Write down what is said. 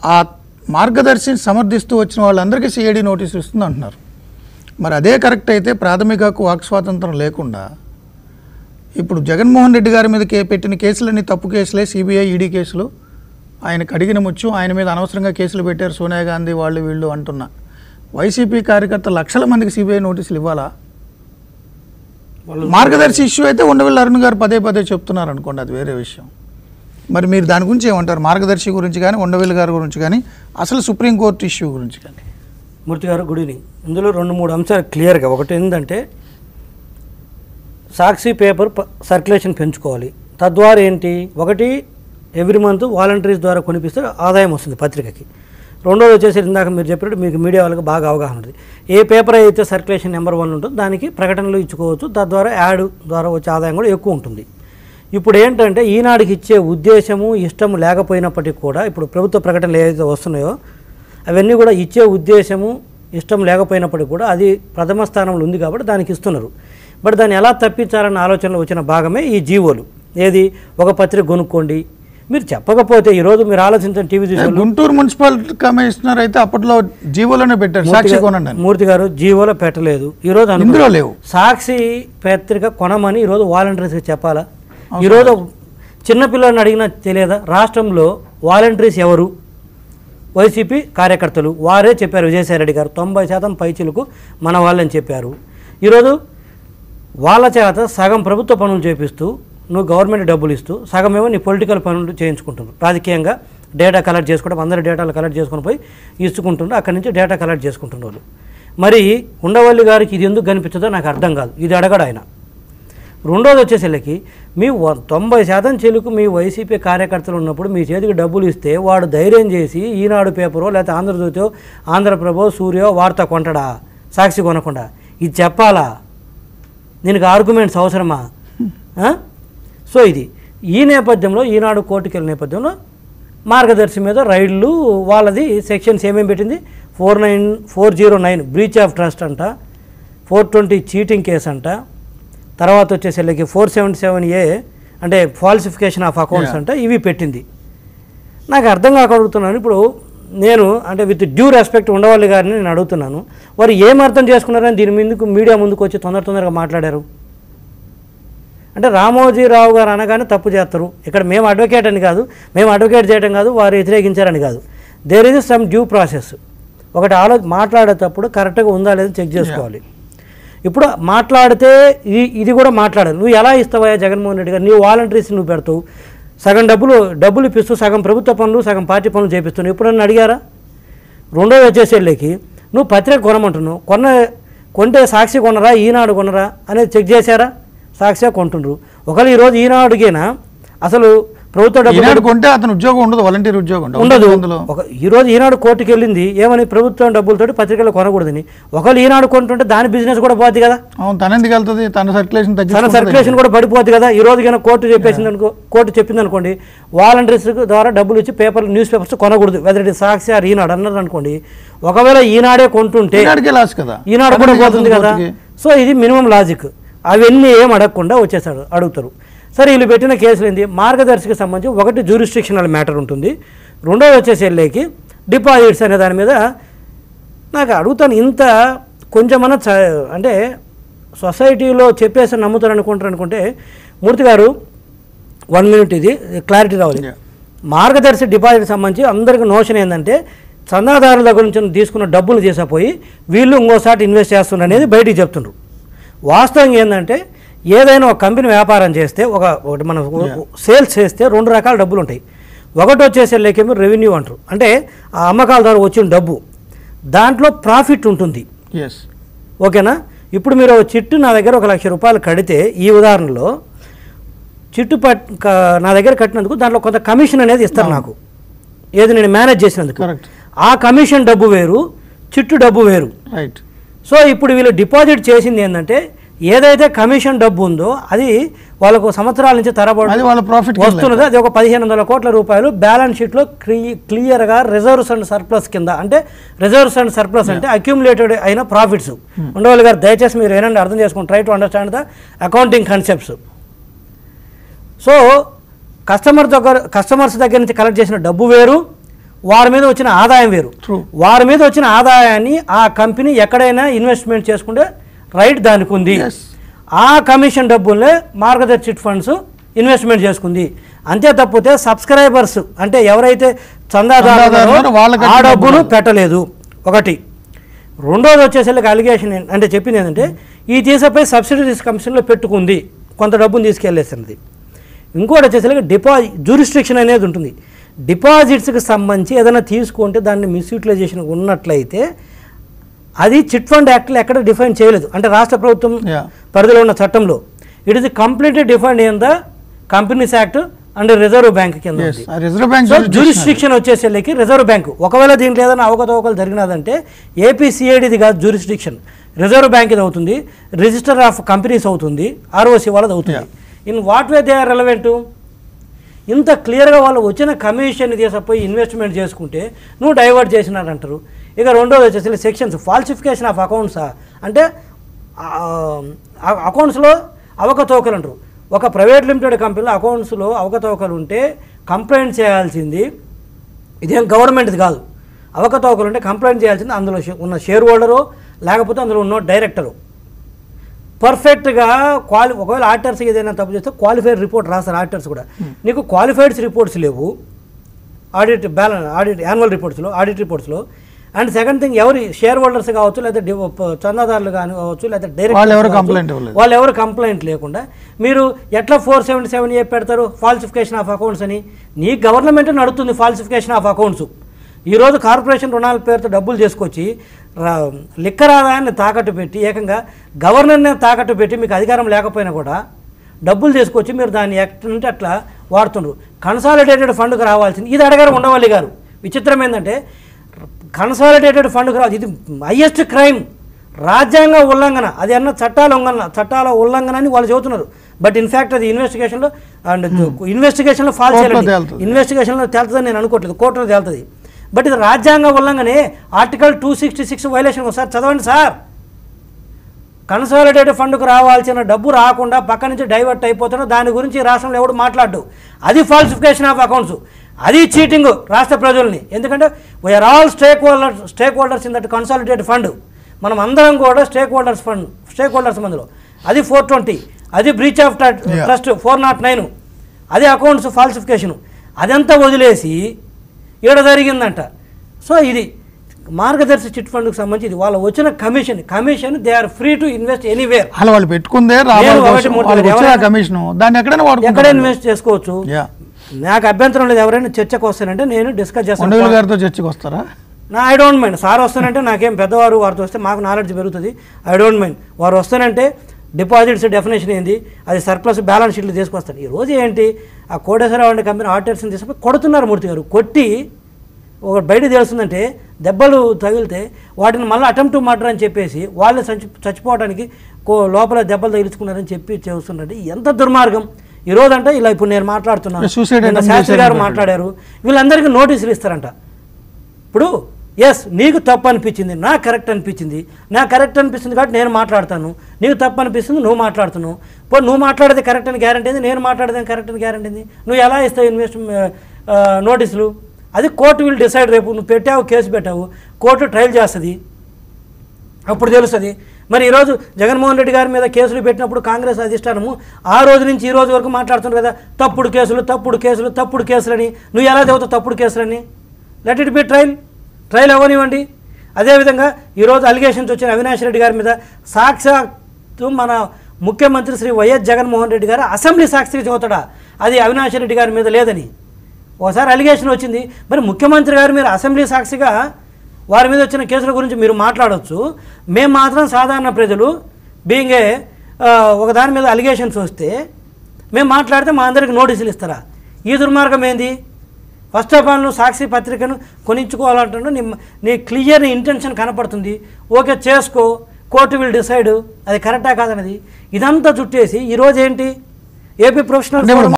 ఆ మార్గదర్శిని సమర్థిస్తూ వచ్చిన వాళ్ళందరికీ సిఐడి నోటీసులు ఇస్తుంది అంటున్నారు మరి అదే కరెక్ట్ అయితే ప్రాథమిక హక్కు వాక్ స్వాతంత్రం లేకుండా ఇప్పుడు జగన్మోహన్ రెడ్డి గారి మీద కే- పెట్టిన కేసులన్నీ తప్పు కేసులే సిబిఐ ఈడీ కేసులు ఆయనకు అడిగిన ముచ్చు ఆయన మీద అనవసరంగా కేసులు పెట్టారు సోనియా గాంధీ వాళ్ళు వీళ్ళు అంటున్నా వైసీపీ కార్యకర్త లక్షల మందికి సిబిఐ నోటీసులు ఇవ్వాలా వాళ్ళు మార్గదర్శి ఇష్యూ అయితే ఉండవల్లి అరుణ్ గారు పదే పదే చెప్తున్నారు అనుకోండి అది వేరే విషయం మరి మీరు దాని గురించి ఏమంటారు మార్గదర్శి గురించి కానీ ఉండవల్లి గారి గురించి కానీ అసలు సుప్రీంకోర్టు ఇష్యూ గురించి కానీ మూర్తి గారు గుడ్ ఈవినింగ్ ఇందులో రెండు మూడు అంశాలు క్లియర్గా ఒకటి ఏంటంటే సాక్షి పేపర్ ప- సర్క్యులేషన్ పెంచుకోవాలి తద్వారా ఏంటి ఒకటి ఎవ్రీ మంత్ వాలంటీర్స్ ద్వారా కొనిపిస్తే ఆదాయం వస్తుంది పత్రికకి రెండోది వచ్చేసి ఇందాక మీరు చెప్పినట్టు మీకు మీడియా వాళ్ళకి బాగా అవగాహన ఉంది ఏ పేపర్ అయితే సర్క్యులేషన్ నెంబర్ వన్ ఉంటుందో దానికి ప్రకటనలు ఇచ్చుకోవచ్చు తద్వారా యాడ్ ద్వారా వచ్చే ఆదాయం కూడా ఎక్కువ ఉంటుంది ఇప్పుడు ఏంటంటే ఈనాడుకి ఇచ్చే ఉద్దేశము ఇష్టము లేకపోయినప్పటికీ కూడా ఇప్పుడు ప్రభుత్వ ప్రకటనలు ఏవైతే వస్తున్నాయో అవన్నీ కూడా ఇచ్చే ఉద్దేశము ఇష్టం లేకపోయినప్పటికీ కూడా అది ప్రథమ స్థానంలో ఉంది కాబట్టి దానికి ఇస్తున్నారు బట్ దాన్ని ఎలా తప్పించాలన్న ఆలోచనలో వచ్చిన భాగమే ఈ జీవోలు ఏది ఒక పత్రిక కొనుక్కోండి మీరు చెప్పకపోతే ఈరోజు మీరు ఆలోచించిన టీవీ చూసే గుంటూరు మున్సిపల్ కమిషనర్ అయితే అప్పట్లో జీవోలోనే పెట్టారు సాక్షి కొనండి అని. మూర్తి గారు జీవోలో పెట్టలేదు ఈరోజు అనుకో- ఇందులో లేవు సాక్షి పత్రిక కొనమని ఈరోజు వాలంటీర్స్కి చెప్పాలా ఈరోజు చిన్నపిల్లల్ని అడిగినా తెలియదా రాష్ట్రంలో వాలంటీర్స్ ఎవరు వైసీపీ కార్యకర్తలు వారే చెప్పారు విజయసాయిరెడ్డి గారు తొంభై శాతం పైచిలకు మన వాళ్ళని చెప్పారు ఈరోజు వాళ్ళ చేత సగం ప్రభుత్వ పనులు చేపిస్తూ నువ్వు గవర్నమెంట్ డబ్బులు ఇస్తూ సగం ఏమో నీ పొలిటికల్ పనులు చేయించుకుంటున్నారు రాజకీయంగా డేటా కలెక్ట్ చేసుకోవడం అందరి డేటాలు కలెక్ట్ చేసుకొని పోయి ఇచ్చుకుంటుండ్రు అక్కడి నుంచి డేటా కలెక్ట్ చేసుకుంటున్న వాళ్ళు మరి ఉండవల్లి గారికి ఇది ఎందుకు కనిపించదో నాకు అర్థం కాదు ఇది అడగడు ఆయన రెండోది వచ్చేసరికి మీ వ- తొంభై శాతం చెలుకు మీ వైసీపీ కార్యకర్తలు ఉన్నప్పుడు మీ చేతికి డబ్బులు ఇస్తే వాడు ధైర్యం చేసి ఈనాడు పేపరో లేకపోతే ఆంధ్రజ్యోతిో ఆంధ్రప్రభో సూర్యో వార్త కొంటడా సాక్షి కొనకుండా ఇది చెప్పాలా దీనికి ఆర్గ్యుమెంట్స్ అవసరమా ఆ? సో ఇది ఈ నేపథ్యంలో ఈనాడు కోర్టుకి వెళ్ళిన నేపథ్యంలో మార్గదర్శి మీద రైళ్లు వాళ్ళది సెక్షన్స్ ఏమేమి పెట్టింది four nine four zero nine breach of trust అంట ఫోర్ ట్వంటీ చీటింగ్ కేసు అంట తర్వాత వచ్చేసరికి ఫోర్ సెవెంటీ సెవెన్ ఏ అంటే ఫాల్సిఫికేషన్ ఆఫ్ అకౌంట్స్ Yeah. అంట ఇవి పెట్టింది నాకు అర్థం కాక అడుగుతున్నాను ఇప్పుడు నేను అంటే విత్ డ్యూ రెస్పెక్ట్ ఉండవాళ్ళు గారిని నేను అడుగుతున్నాను వారు ఏం అర్థం చేసుకున్నారని దీని ముందుకు మీడియా ముందుకు వచ్చి తొందర తొందరగా మాట్లాడారు అంటే రామోజీరావు గారు అనగానే తప్పు చేస్తారు ఇక్కడ మేము అడ్వకేట్ అని కాదు మేము అడ్వకేట్ చేయడం కాదు వారు వ్యతిరేకించారని కాదు there is some due process ఒకటి ఆలో మాట్లాడేటప్పుడు కరెక్ట్గా ఉందా లేదా చెక్ చేసుకోవాలి ఇప్పుడు మాట్లాడితే ఇది ఇది కూడా మాట్లాడాలి నువ్వు ఎలా ఇస్తావా జగన్మోహన్ రెడ్డి గారు నీ వాలంటీర్స్ నువ్వు పెడతావు సగం డబ్బులు డబ్బులు ఇప్పిస్తూ సగం ప్రభుత్వ పనులు సగం పార్టీ పనులు చేపిస్తున్నావు ఎప్పుడన్నా అడిగారా రెండోది వచ్చేసేళ్ళకి నువ్వు పత్రిక కొనమంటున్నావు కొన్న కొంటే సాక్షి కొనరా ఈనాడు కొనరా అనేది చెక్ చేశారా సాక్షిగా కొంటుండ్రు ఒకవేళ ఈరోజు ఈనాడుకేనా అసలు ప్రభుత్వ డబ్బులు ఈనాడు కొంటే అతను ఉద్యోగం ఉండదు వాలంటీర్ ఉద్యోగం ఉండదు అందులో ఒక ఈరోజు ఈనాడు కోర్టుకి వెళ్ళింది ఏమని ప్రభుత్వం డబ్బులతోటి పత్రికలు కొనకూడదని ఒకవేళ ఈనాడు కొంటుంటే దాని బిజినెస్ కూడా పోద్ది కదా అవును తన ఎందుకు వెళ్తుంది తన సర్క్యులేషన్ తన తగ్గించుకుంటుంది సర్క్యులేషన్ కూడా పడిపోద్ది కదా ఈ రోజు కనుక కోర్టు చెప్పేసింది అనుకో కోర్టు చెప్పింది అనుకోండి వాలంటీర్స్ ద్వారా డబ్బులు ఇచ్చి పేపర్ న్యూస్ పేపర్స్ కొనకూడదు whether it Sakshi or Eenadu అన్నారు అనుకోండి ఒకవేళ ఈనాడే కొంటుంటే ఈనాడుకే లాస్ కదా ఈనాడు తన కూడా ఎందుకు పోతుంది కదా కోర్టుకి? సో ఇది మినిమం లాజిక్ అవన్నీ ఏం అడగకుండా వచ్చేసాడు అడుగుతారు సరే వీళ్ళు పెట్టిన కేసులు ఏంది మార్గదర్శికి సంబంధించి ఒకటి జ్యూరిస్టిక్షనల్ మ్యాటర్ ఉంటుంది రెండోది వచ్చేసి వెళ్ళేకి డిపాజిట్స్ అనే దాని మీద నాకు అడుగుతాను ఇంత కొంచెమన్నా చ అంటే సొసైటీలో చెప్పేసి నమ్ముతారు అనుకుంటారు అనుకుంటే మూర్తి గారు వన్ మినిట్ ఇది క్లారిటీ రావాలి Yeah. మార్గదర్శి డిపాజిట్ సంబంధించి అందరికీ నోషన్ ఏంటంటే చందాదారుల దగ్గర నుంచి తీసుకున్న డబ్బులు చేసపోయి వీళ్ళు ఇంకోసారి ఇన్వెస్ట్ చేస్తున్నారు అనేది బయటికి చెప్తున్నారు వాస్తవంగా ఏంటంటే ఏదైనా ఒక కంపెనీ వ్యాపారం చేస్తే ఒక ఒకటి మనం సేల్స్ చేస్తే రెండు రకాల డబ్బులు ఉంటాయి ఒకటి వచ్చేసే లేకేమో రెవెన్యూ అంటారు అంటే ఆ అమ్మకాల ద్వారా వచ్చిన డబ్బు దాంట్లో ప్రాఫిట్ ఉంటుంది ఎస్ ఓకేనా ఇప్పుడు మీరు ఒక చిట్టు నా దగ్గర ఒక లక్ష రూపాయలు కడితే ఈ ఉదాహరణలో చిట్టు పట్ క- నా దగ్గర కట్టినందుకు దాంట్లో కొంత కమిషన్ అనేది ఇస్తారు నాకు ఏది నేను మేనేజ్ చేసినందుకు కరెక్ట్ ఆ కమిషన్ డబ్బు వేరు చిట్టు డబ్బు వేరు రైట్ సో ఇప్పుడు వీళ్ళు డిపాజిట్ చేసింది ఏంటంటే ఏదైతే కమిషన్ డబ్బు ఉందో అది వాళ్ళకు సంవత్సరాల నుంచి అది తరబడి వాళ్ళ ప్రాఫిట్ వస్తున్నది అది ఒక పదిహేను వందల కోట్ల రూపాయలు బ్యాలెన్స్ షీట్లో క్లీ క్లియర్గా రిజర్వ్స్ అండ్ సర్ప్లస్ కింద అంటే రిజర్వ్స్ అండ్ సర్ప్లస్ అంటే అక్యూములేటెడ్ అయిన ప్రాఫిట్స్ ఉండవాలి గారు దయచేసి మీరు ఏనండి అర్థం చేసుకోండి try to understand the accounting concepts so customer దగ్గర కస్టమర్స్ దగ్గర నుంచి కలెక్ట్ చేసిన డబ్బు వేరు వారి మీద వచ్చిన ఆదాయం వేరు True. వారి మీద వచ్చిన ఆదాయాన్ని ఆ కంపెనీ ఎక్కడైనా ఇన్వెస్ట్మెంట్ చేసుకుంటే రైట్ దానికి ఉంది Yes. ఆ కమిషన్ డబ్బులే మార్గదర్శి చిట్ ఫండ్స్ ఇన్వెస్ట్మెంట్ చేసుకుంది అంతే తప్పితే సబ్స్క్రైబర్స్ అంటే ఎవరైతే చందాదారులు చందాదారులు ఉన్నారో వాళ్ళకి ఆ వచ్చిన డబ్బును డబ్బులు. పెట్టలేదు ఒకటి రెండోది వచ్చేసరికి అలిగేషన్ అంటే చెప్పింది ఏంటంటే ఈ తీసపై సబ్సిడీస్ కమిషన్లో పెట్టుకుంది కొంత డబ్బును తీసుకెళ్లేసినది ఇంకోటి వచ్చేసరికి డిపాజిట్ జూరిస్ట్రిక్షన్ అనేది ఉంటుంది డిపాజిట్స్కి సంబంధించి ఏదైనా తీసుకుంటే దాన్ని మిస్యూటిలైజేషన్ ఉన్నట్లయితే అది చిట్ ఫండ్ యాక్ట్లో ఎక్కడ డిఫైన్ చేయలేదు అంటే రాష్ట్ర ప్రభుత్వం Yeah. పరిధిలో ఉన్న చట్టంలో it is completely defined in the companies act and reserve bank కింద Yes, ఉంది. ఆ reserve bank so jurisdiction jurisdiction వచ్చేసరికి రిజర్వ్ బ్యాంక్ ఒకవేళ దీంట్లో ఏదైనా అవకతవకలు జరిగినదంటే ఏపీసీఐడిది కాదు జ్యూరిస్డిక్షన్ రిజర్వ్ బ్యాంక్ ఇది అవుతుంది రిజిస్టర్ ఆఫ్ కంపెనీస్ అవుతుంది ఆర్ఓసి వాళ్ళది అవుతుంది in what way they are relevant ఇంత క్లియర్గా వాళ్ళు వచ్చిన కమిషన్ తీసుకుపోయి ఇన్వెస్ట్మెంట్ చేసుకుంటే నువ్వు డైవర్ట్ చేసినారంటారు ఇక రెండోది వచ్చేసి సెక్షన్స్ ఫాల్సిఫికేషన్ ఆఫ్ అకౌంట్సా అంటే అకౌంట్స్లో అవకతవకలు అంటారు ఒక ప్రైవేట్ లిమిటెడ్ కంపెనీలో అకౌంట్స్లో అవకతవకలు ఉంటే కంప్లైంట్ చేయాల్సింది ఇదేం గవర్నమెంట్ది కాదు అవకతవకలు ఉంటే కంప్లైంట్ చేయాల్సింది అందులో షే- ఉన్న షేర్ హోల్డరు లేకపోతే అందులో ఉన్న డైరెక్టరు పర్ఫెక్ట్గా క్వాలి ఒకవేళ ఆడిటర్స్ ఏదైనా తప్పు చేస్తే క్వాలిఫైడ్ రిపోర్ట్ రాస్తారు ఆడిటర్స్ కూడా నీకు క్వాలిఫైడ్స్ రిపోర్ట్స్ లేవు ఆడిట్ బ్యాలెన్స్ ఆడిట్ యాన్యువల్ రిపోర్ట్స్లో ఆడిట్ రిపోర్ట్స్లో అండ్ సెకండ్ థింగ్ ఎవరు షేర్ హోల్డర్స్ కావచ్చు లేదా డి- ప- చందాదారులు కానీ కావచ్చు లేదా డైరెక్ట్ వాళ్ళు ఎవరు complaint ఇవ్వలేదు. వాళ్ళు ఎవరు కంప్లైంట్ లేకుండా మీరు ఎట్లా ఫోర్ సెవెంటీ సెవెన్ ఏ పెడతారు ఫాల్సిఫికేషన్ ఆఫ్ అకౌంట్స్ అని నీ గవర్నమెంట్ నడుస్తుంది ఫాల్సిఫికేషన్ ఆఫ్ అకౌంట్స్ ఈరోజు కార్పొరేషన్ రుణాల పేరుతో డబ్బులు చేసుకొచ్చి రా- లిక్కర్ ఆదాయాన్ని తాకట్టు పెట్టి ఏకంగా గవర్నర్ని తాకట్టు పెట్టి మీకు అధికారం లేకపోయినా కూడా డబ్బులు తీసుకొచ్చి మీరు దాన్ని ఎట్లంటే అట్లా వాడుతుండ్రు కన్సాలిడేటెడ్ ఫండ్కి రావాల్సింది ఇది అడగారు ఉండవల్లి గారు విచిత్రం ఏంటంటే కన్సాలిడేటెడ్ ఫండ్కి రావాలి ఇది హయ్యెస్ట్ క్రైమ్ రాజ్యాంగ ఉల్లంఘన అది అన్న చట్టాల ఉల్లంఘన చట్టాల ఉల్లంఘన అని వాళ్ళు చెబుతున్నారు బట్ ఇన్ఫాక్ట్ అది ఇన్వెస్టిగేషన్లో అండ్ ఇన్వెస్టిగేషన్లో ఫాల్స్ కోర్టులో తేలుతుంది. ఇన్వెస్టిగేషన్లో తేలుతుందని నేను అనుకోవట్లేదు కోర్టులో తేలుతుంది బట్ ఇది రాజ్యాంగ ఉల్లంఘనే article two sixty six violation ఒకసారి చదవండి సార్ కన్సాలిడేటెడ్ ఫండ్కు రావాల్సిన డబ్బు రాకుండా పక్క నుంచి డైవర్ట్ అయిపోతున్నా దాని గురించి ఈ రాష్ట్రంలో ఎవడు మాట్లాడు అది ఫాల్సిఫికేషన్ ఆఫ్ అకౌంట్స్ అది చీటింగ్ రాష్ట్ర ప్రజల్ని ఎందుకంటే we are all stakeholders stakeholders in that consolidated fund మనం అందరం కూడా stakeholders fund stakeholders మందులో అది ఫోర్ ట్వంటీ అది breach of Yeah. Trust four not nine అది అకౌంట్స్ ఫాల్సిఫికేషన్ అదంతా వదిలేసి ఈడ జరిగిందంట సో ఇది మార్గదర్శి చిట్ ఫండ్కి సంబంధించి ఇది వాళ్ళ వచ్చిన commission commission they are free to invest anywhere అసలు వాళ్ళు పెట్టుకుందే రావాలి నేను ఒకటి కోసం. మూడు వాళ్ళకి వచ్చిన ఎవరైనా- కమిషన్ దాన్ని ఎక్కడైనా ఎక్కడ వాడుకుంటారు ఇన్వెస్ట్ చేసుకోవచ్చు యా నాకు అభ్యంతరం లేదు ఎవరైనా చర్చకు వస్తానంటే నేను డిస్కస్ చేస్తాను ఉండవల్లి గారితో చర్చకు వస్తారా నా ఐ డోంట్ మైండ్ సార్ వస్తానంటే నాకేం పెద్దవారు వారితో వస్తే మాకు నాలెడ్జ్ పెరుగుతుంది ఐ డోంట్ మైండ్ వారు వస్తానంటే డిపాజిట్స్ డెఫినేషన్ ఏంది అది సర్ప్లస్ బ్యాలెన్స్ షీట్లు తీసుకొస్తాను ఈ రోజు ఏంటి ఆ కోటేశ్వరరావు అనే కంపెనీ ఆడిటర్స్ని తీసుకుని కొడుతున్నారు మూర్తి గారు కొట్టి ఒక బయట తెలుస్తుందంటే దెబ్బలు తగిలితే వాటిని మళ్ళీ అటెంప్ట్ మర్డర్ అని చెప్పేసి వాళ్ళు చచ్చి చచ్చిపోవడానికి కో లోపల దెబ్బలు తగిలించుకున్నారని చెప్పి చేస్తుందంటే ఎంత దుర్మార్గం ఈ రోజు అంటే ఇలా ఇప్పుడు నేను మాట్లాడుతున్నాను Suicide నిన్న attempt శాస్త్రి గారు చేశారని మాట్లాడారు వీళ్ళందరికీ నోటీసులు ఇస్తారంట ఇప్పుడు ఎస్ నీకు తప్పు అనిపించింది నాకు కరెక్ట్ అనిపించింది నాకు కరెక్ట్ అనిపిస్తుంది కాబట్టి నేను మాట్లాడతాను నీకు తప్పు అనిపిస్తుంది నువ్వు మాట్లాడుతున్నావు పో నువ్వు మాట్లాడేది కరెక్ట్ అని గ్యారంటీ ఉంది నేను మాట్లాడేది కరెక్ట్ అని గ్యారంటీ ఉంది నువ్వు ఎలా ఇస్తావు ఇన్వెస్ట్ నోటీసులు అది కోర్టు విల్ డిసైడ్ రేపు నువ్వు పెట్టావు కేసు పెట్టావు కోర్టు ట్రయల్ చేస్తుంది అప్పుడు తెలుస్తుంది మరి ఈరోజు జగన్మోహన్ రెడ్డి గారి మీద కేసులు పెట్టినప్పుడు కాంగ్రెస్ అధిష్టానము ఆ రోజు నుంచి ఈ రోజు వరకు మాట్లాడుతున్నారు కదా తప్పుడు కేసులు తప్పుడు కేసులు తప్పుడు కేసులని నువ్వు ఎలా చదువుతావు తప్పుడు కేసులని let it be trial trial అవ్వనివ్వండి అదేవిధంగా ఈరోజు అలిగేషన్స్ వచ్చిన అవినాష్ రెడ్డి గారి మీద సాక్షాత్తు మన ముఖ్యమంత్రి శ్రీ వైఎస్ జగన్మోహన్ రెడ్డి గారు అసెంబ్లీ సాక్షిగా చదువుతాడా అది అవినాష్ రెడ్డి గారి మీద లేదని ఒకసారి అలిగేషన్ వచ్చింది మరి ముఖ్యమంత్రి గారు మీరు అసెంబ్లీ సాక్షిగా వారి మీద వచ్చిన కేసుల గురించి మీరు మాట్లాడవచ్చు మేము మాత్రం సాధారణ ప్రజలు బీయింగ్ ఏ ఒక దాని మీద అలిగేషన్స్ వస్తే మేము మాట్లాడితే మా అందరికి నోటీసులు ఇస్తారా ఈ దుర్మార్గం ఏంది ఫస్ట్ ఆఫ్ ఆల్ నువ్వు సాక్షి పత్రికను కొనించుకోవాలంటున్నా నీ నీ క్లియర్ ఇంటెన్షన్ కనపడుతుంది ఓకే చేసుకో కోర్టు విల్ డిసైడ్ అది కరెక్టా కాదన్నది ఇదంతా చుట్టేసి ఈరోజు ఏంటి ఏపీ ప్రొఫెషనల్ అంటే ఇప్పుడు